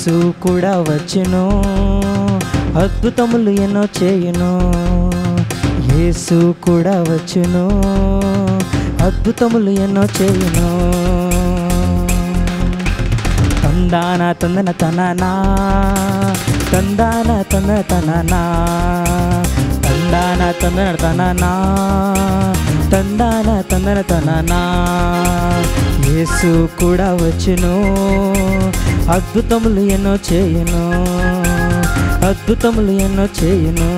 యేసు కూడా వచ్చును అద్భుతములు ఎన్నో చేయును యేసు కూడా వచ్చును అద్భుతములు ఎన్నో చేయును తందాన తందన తననా తందాన తందన తననా తందాన తందన తననా తందాన తందన తననా యేసు కూడా వచ్చును అద్భుతములు ఎన్నో చేయును అద్భుతములు ఎన్నో చేయును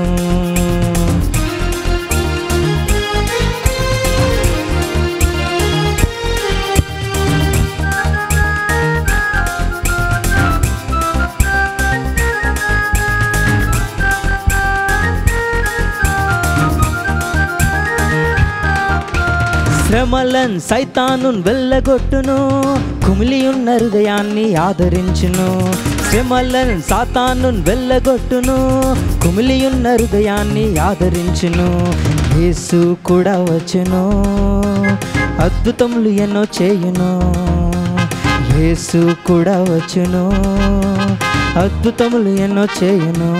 శ్రమలన్ సైతాను వెళ్ళగొట్టును కుమిలియున్న హృదయాన్ని ఆదరించును శ్రమలన్ సాతాను వెళ్ళగొట్టును కుమిలియున్న హృదయాన్ని ఆదరించును యేసు కూడా వచ్చును అద్భుతములు ఎన్నో చేయును యేసు కూడా వచ్చును అద్భుతములు ఎన్నో చేయును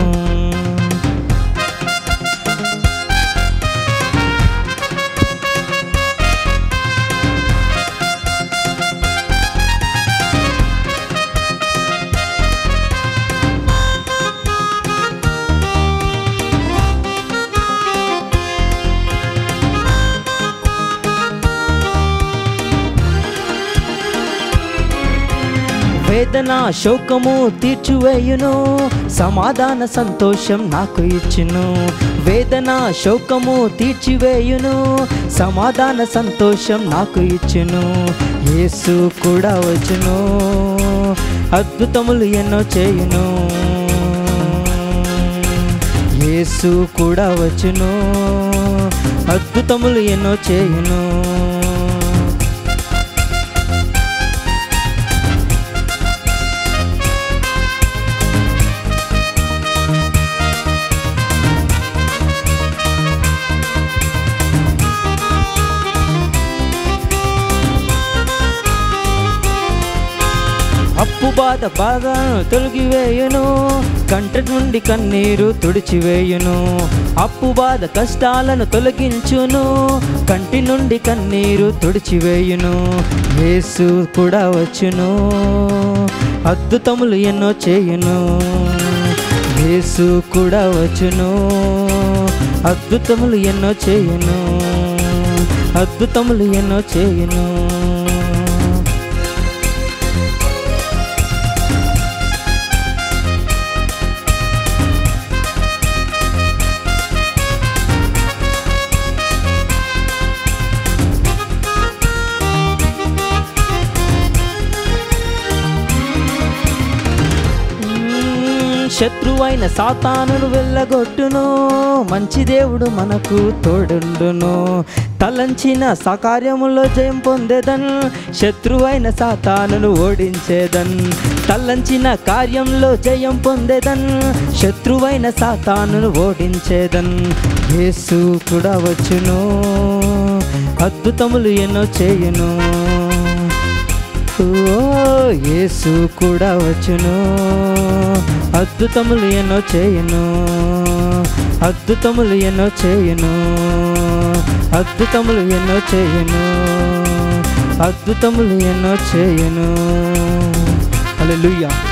వేదన శోకము తీర్చివేయును సమాధాన సంతోషం నాకు ఇచ్చును వేదన శోకము తీర్చివేయును సమాధాన సంతోషం నాకు ఇచ్చును యేసు కూడా వచ్చును అద్భుతములు ఎన్నో చేయును యేసు కూడా వచ్చును అద్భుతములు ఎన్నో చేయును అప్పు బాధ బాధను తొలగివేయును కంట నుండి కన్నీరు తుడిచివేయును అప్పు బాధ కష్టాలను తొలగించును కంటి నుండి కన్నీరు తుడిచివేయును యేసు కూడా వచ్చును అద్భుతములు ఎన్నో చేయును యేసు కూడా వచ్చును అద్భుతములు ఎన్నో చేయును అద్భుతములు ఎన్నో చేయును మ్మ్, శత్రువైన సాతానును వెళ్ళగొట్టును మంచి దేవుడు మనకు తోడుండును తలంచిన సకార్యములో జయం పొందేదన్ శత్రువైన సాతానును ఓడించేదన్ తలంచిన కార్యంలో జయం పొందేదన్ శత్రువైన సాతానును ఓడించేదన్ యేసు కూడా వచ్చును అద్భుతములు ఎన్నో చేయును ఓ యేసు కూడా వచ్చును అద్భుతములు ఎన్నో చేయును అద్భుతములు ఎన్నో చేయును అద్భుతములు ఎన్నో చేయును అద్భుతములు ఎన్నో చేయును హల్లెలూయా